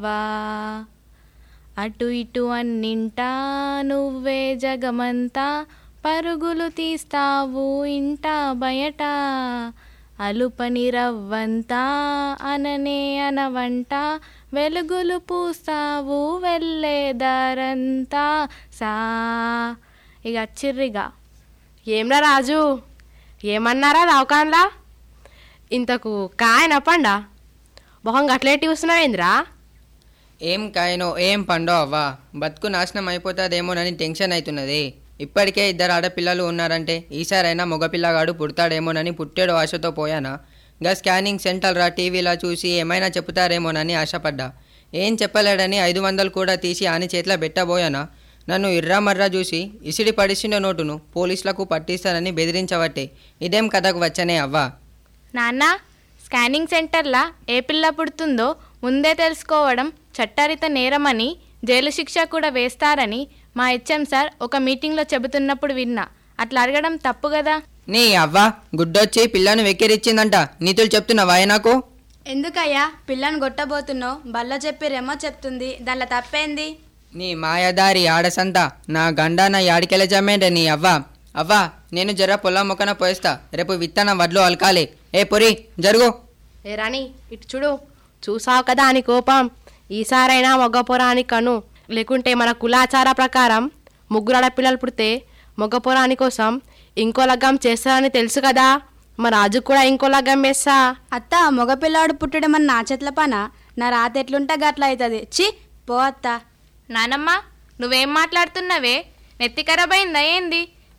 వా అటు ఇటు అన్నింటా నువ్వే జగమంతా పరుగులు తీస్తావు ఇంట బయట అలుపని రవ్వంతా అననే అనవంట వెలుగులు పూస్తావు వెళ్ళేదారంతా సా ఇక చిర్రిగా ఏమ్రా రాజు ఏమన్నారా దావకాన్లా ఇంతకు కాయన పండా మొహం గట్లేటి చూస్తున్నావేంద్రా ఏం కాయనో ఏం పండో అవ్వా బతుకు నాశనం అయిపోతాదేమోనని టెన్షన్ అవుతున్నది ఇప్పటికే ఇద్దరు ఆడపిల్లలు ఉన్నారంటే ఈసారైనా మగపిల్లగాడు పుడతాడేమోనని పుట్టేడు ఆశతో పోయానా గా స్కానింగ్ సెంటర్ రా టీవీలో చూసి ఏమైనా చెప్తారేమోనని ఆశపడ్డా ఏం చెప్పలేడని ఐదు వందలు కూడా తీసి ఆని చేతిలో పెట్టబోయానా నన్ను ఇర్రామర్రా చూసి ఇసిడి పడిసిన నోటును పోలీసులకు పట్టిస్తానని బెదిరించబట్టే ఇదేం కథకు వచ్చనే అవ్వా నాన్న స్కానింగ్ సెంటర్లా ఏ పిల్ల పుడుతుందో ముందే తెలుసుకోవడం చట్టరిత నేరమని జైలు శిక్ష కూడా వేస్తారని మా హెచ్ఎం సార్ ఒక మీటింగ్లో చెబుతున్నప్పుడు విన్నా అట్లా అడగడం తప్పు కదా నీ అవ్వ గుడ్డొచ్చి పిల్లను వెక్కిరిచ్చిందంట నీతులు చెప్తున్నావా నాకు ఎందుకయ్యా పిల్లని కొట్టబోతున్నావు బల్ల చెప్పిరేమో చెప్తుంది దానిలో తప్పేంది నీ మాయదారి ఆడసంత నా గండాన యాడికెళ్ళ జమ్మేంటే నీ అవ్వ అవ్వ నేను జర పొలం మొక్కన పోయిస్తా రేపు విత్తనం వడ్లు అలకాలి ఏ పొరి జరుగు ఏ రాణి ఇటు చూడు చూసావు కదా అని కోపం ఈసారైనా మొగ్గ పొరాని కను లేకుంటే మన కులాచార ప్రకారం ముగ్గురు ఆడపిల్లలు పుడితే మొగ్గ పొరాని కోసం ఇంకో లగ్గం చేస్తారని తెలుసు కదా మా రాజు కూడా ఇంకో లగ్గం వేస్తా అత్త మగపిల్లాడు పుట్టడం అని నా చేతుల పన నా రాత ఎట్లుంటే గట్ల అవుతుంది చి పో అత్త నానమ్మ నువ్వేం మాట్లాడుతున్నావే నెత్తి ఖరాబ్ అయిందా ఏంది